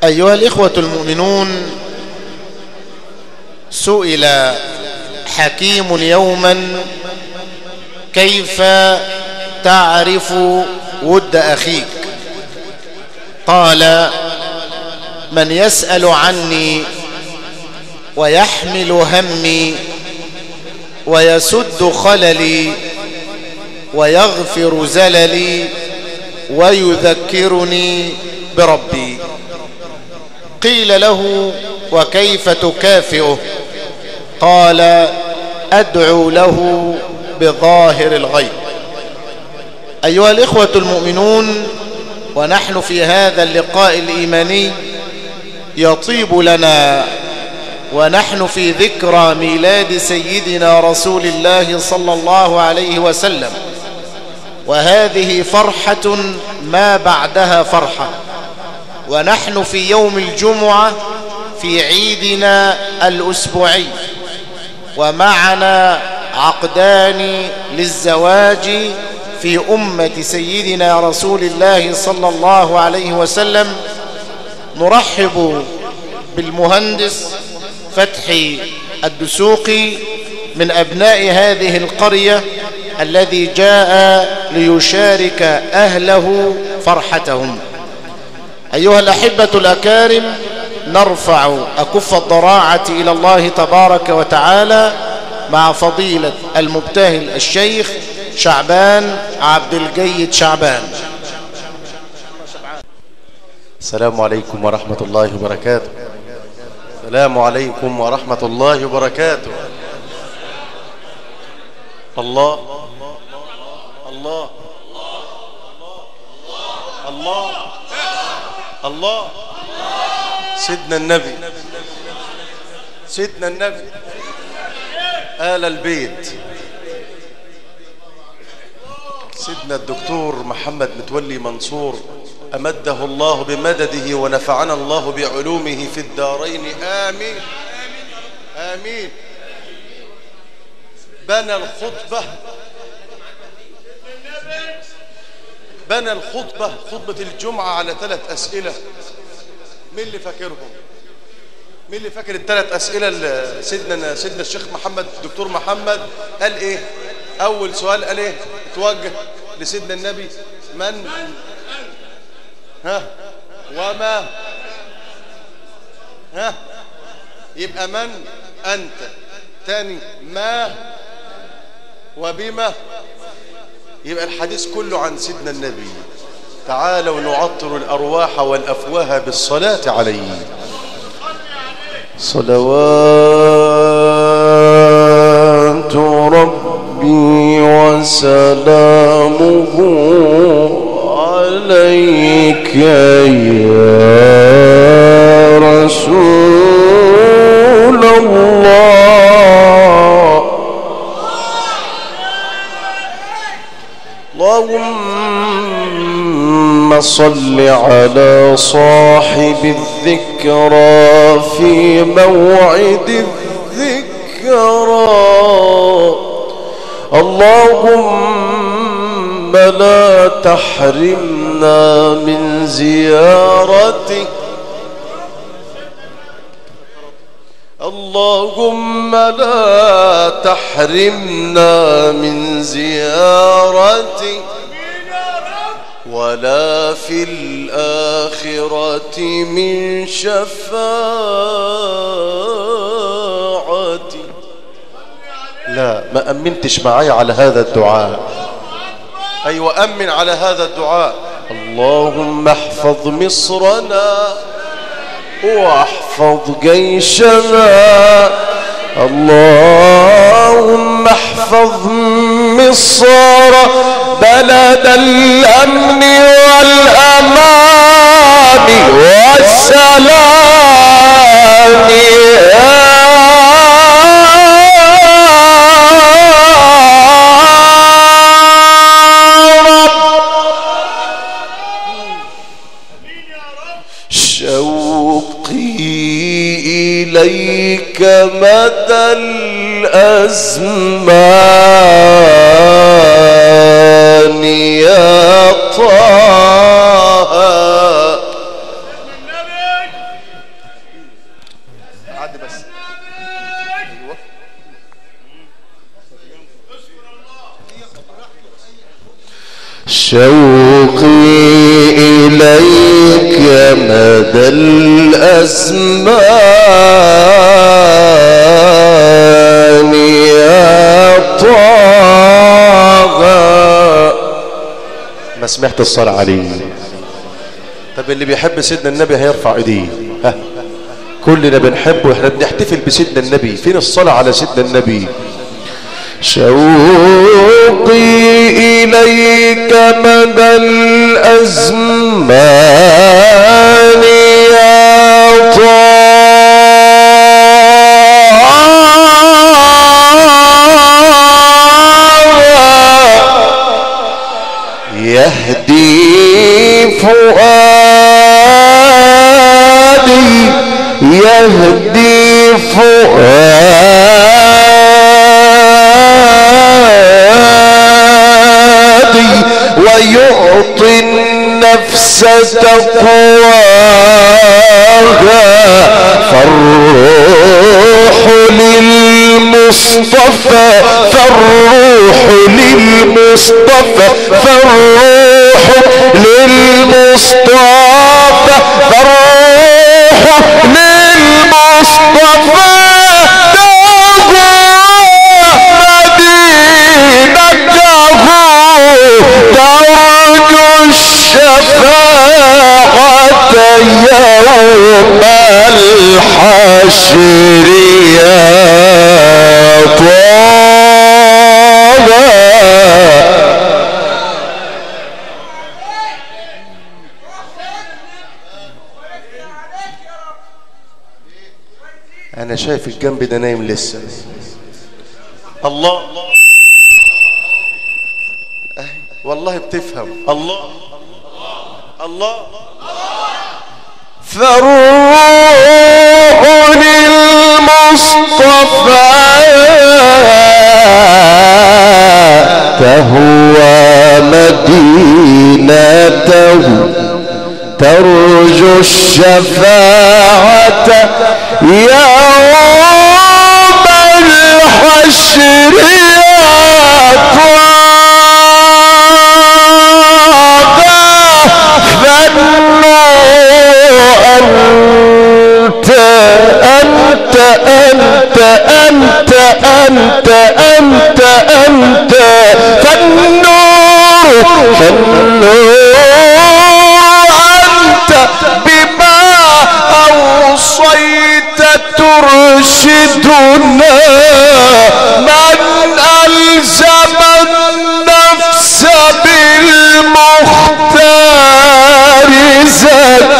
أيها الإخوة المؤمنون سئل حكيم يوما كيف تعرف ود أخيك قال من يسأل عني ويحمل همي ويسد خللي ويغفر زللي ويذكرني بربي قيل له وكيف تكافئه قال أدعو له بظاهر الغيب أيها الإخوة المؤمنون ونحن في هذا اللقاء الإيماني يطيب لنا ونحن في ذكرى ميلاد سيدنا رسول الله صلى الله عليه وسلم وهذه فرحة ما بعدها فرحة ونحن في يوم الجمعة في عيدنا الأسبوعي ومعنا عقدان للزواج في أمة سيدنا رسول الله صلى الله عليه وسلم نرحب بالمهندس فتحي الدسوقي من أبناء هذه القرية الذي جاء ليشارك أهله فرحتهم أيها الأحبة الأكارم نرفع أكف الضراعة إلى الله تبارك وتعالى مع فضيلة المبتهل الشيخ شعبان عبد الجيد شعبان السلام عليكم ورحمة الله وبركاته السلام عليكم ورحمة الله وبركاته الله الله الله الله سيدنا النبي سيدنا النبي آل البيت سيدنا الدكتور محمد متولي منصور أمده الله بمدده ونفعنا الله بعلومه في الدارين آمين آمين بنى الخطبة بنى الخطبة خطبة الجمعة على ثلاث أسئلة مين اللي فاكرهم مين اللي فاكر الثلاث أسئلة اللي سيدنا سيدنا الشيخ محمد الدكتور محمد قال إيه أول سؤال قال إيه توجه لسيدنا النبي من ها وما ها يبقى من أنت تاني ما وبما يبقى الحديث كله عن سيدنا النبي تعالوا نعطر الأرواح والأفواه بالصلاة عليه صلوات ربي وسلامه عليك يا رسول الله اللهم صل على صاحب الذكرى في موعد الذكرى اللهم لا تحرمنا من زيارته اللهم لا تحرمنا من زيارته ولا في الآخرة من شفاعتي لا ما أمنتش معايا على هذا الدعاء أيوة أمن على هذا الدعاء اللهم احفظ مصرنا واحفظ جيشنا اللهم احفظ مصر بلد الأمن والأمان والسلام يا رب شوقي إليك مدى الأزمان يا طه شوقي إليك مدى الأزمان يا طه ما سمعت الصلاة عليه طب اللي بيحب سيدنا النبي هيرفع ايديه ها كلنا بنحبه واحنا بنحتفل بسيدنا النبي فين الصلاة على سيدنا النبي شوقي إليك مدى الأزمان يا طه يهدي فؤادي يهدي فؤادي ويعطي النفس تقواها فالروح للمصطفى فالروح للمصطفى فالروح للمصطفى فالروح للمصطفى ترجو الشفاعة يوم الحشر يا طه انا شايف الجنب ده نايم لسه الله أهي، والله بتفهم الله الله فالروح للمصطفى تهوى مدينته ترجو الشفاعة يوم الحشر يا أنت أنت أنت أنت أنت أنت فالنور فالنور أنت بما أوصيت ترشدنا من ألزم النفس بالمختار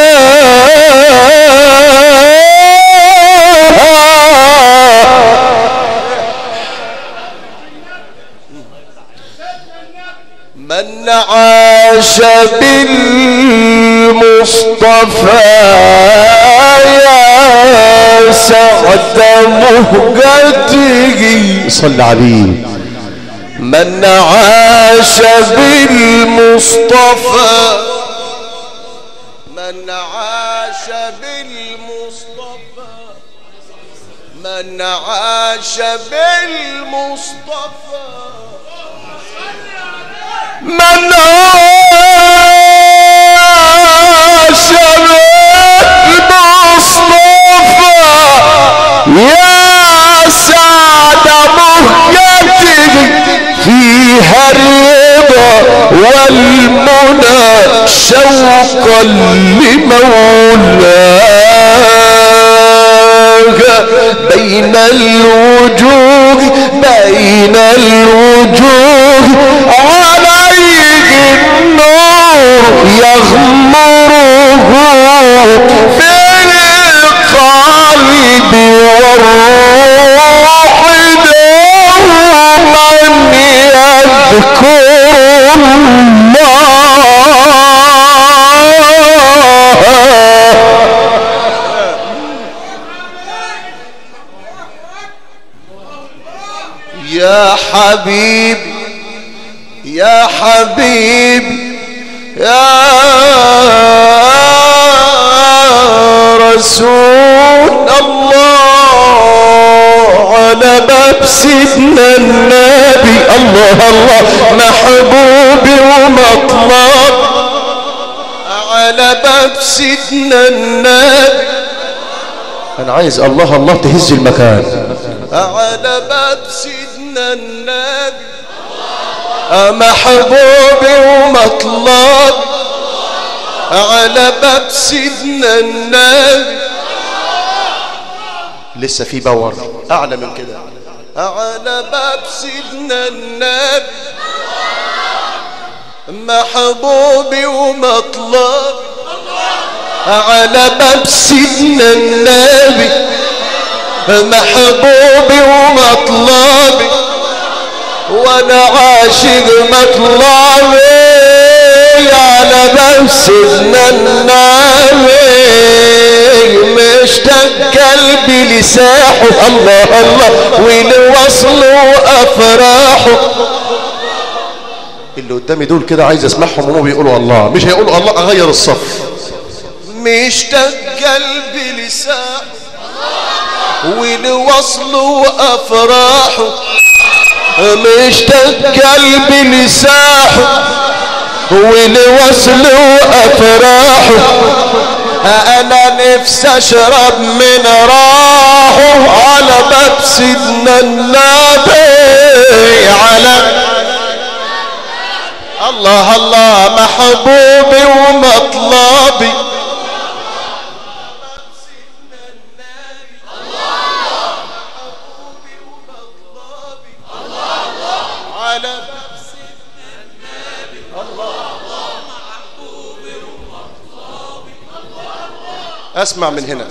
زكاها من عاش بالمصطفى يا سعد مهجته صل عليه من عاش بالمصطفى من عاش بالمصطفى من عاش بالمصطفى من عاش بالمصطفى يا سعد مهجته فيها الرضا والمنى شوقا لمولاك بين الوجوه بين الوجوه عليه النور يغمره في القلب والروح دوما يذكر الله يا حبيب يا حبيب يا رسول الله على باب سيدنا النبي الله الله محبوب محبوبي ومطلب على باب سيدنا النبي انا عايز الله الله تهز المكان على باب سيدنا النبي محبوبي ومطلب على باب سيدنا النبي لسه في باور اعلى من كده على باب سيدنا النبي محبوبي ومطلب على باب سيدنا النبي محبوبي ومطلبي وانا عاشق مطلبي على باب سيدنا النبي مشتاق قلبي لساحه الله الله ولوصل وافراحه اللي قدامي دول كده عايز اسمعهم وهم بيقولوا الله مش هيقولوا الله اغير الصف مشتاق قلبي لساحه ولوصل وافراحه مشتاق قلبي لساحه ولوصل وافراحه انا نفسي اشرب من راحه على باب سيدنا النبي على الله الله محبوبي ومطلبي على اسمع من هنا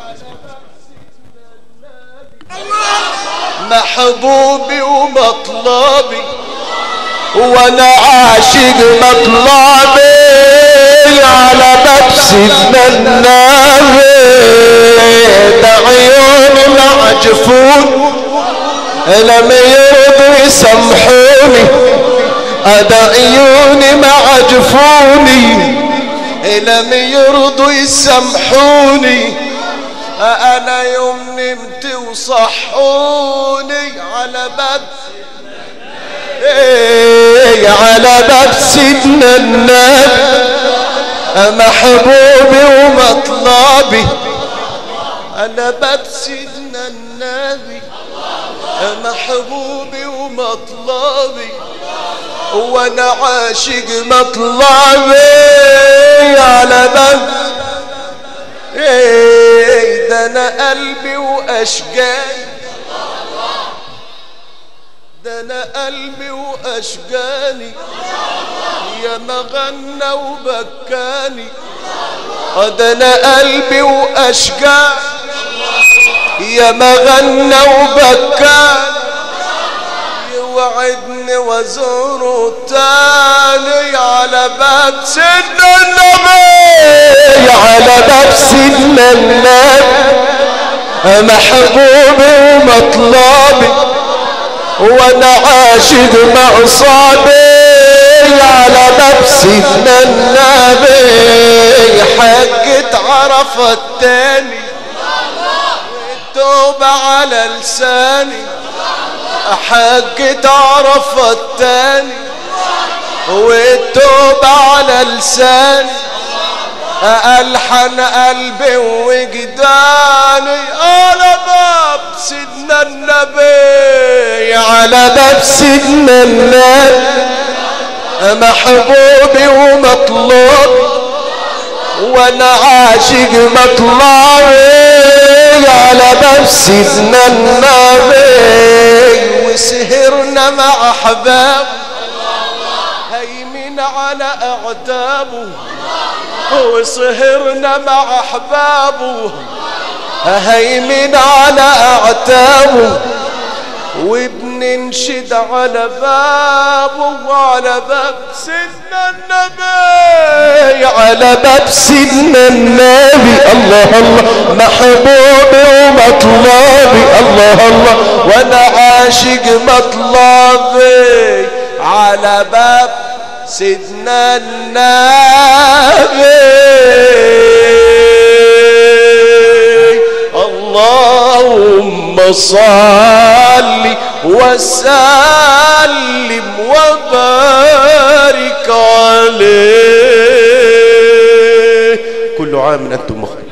محبوبي ومطلبي وانا عاشق مطلبي على باب سيدنا النبي ده عيوني معجفون لم يرضوا يسامحوني ده عيوني معجفوني لم يرضوا يسامحوني انا يوم نمت وصحوني على باب إيه على باب سيدنا النبي محبوبي ومطلبي على باب سيدنا النبي محبوبي ومطلبي وانا عاشق مطلبي على باب إيه ده انا قلبي واشجاني ده انا قلبي واشجاني يا ما غنى وبكاني ده انا قلبي واشجاني يا ما غنى وبكاني يوعدني وازوره تاني على باب سيدنا النبي على باب سيدنا النبي محبوبي ومطلبي وانا عاشق معصابي على باب سيدنا النبي حقت عرفت تاني التوبة على لساني حقت عرفت تاني والتوبة على لساني ألحن قلبي وجداني على باب سيدنا النبي على باب سيدنا النبي محبوبي ومطلوب وانا عاشق مطلبي على باب سيدنا النبي وسهرنا مع احباب هيمن على اعتابه وسهرنا مع احبابه هيمن على اعتابه وبننشد على بابه وعلى باب سيدنا النبي على باب سيدنا النبي الله الله محبوبي ومطلبي الله الله وانا عاشق مطلبي على باب سيدنا النبي اللهم صل وسلم وبارك عام أنتم مخ-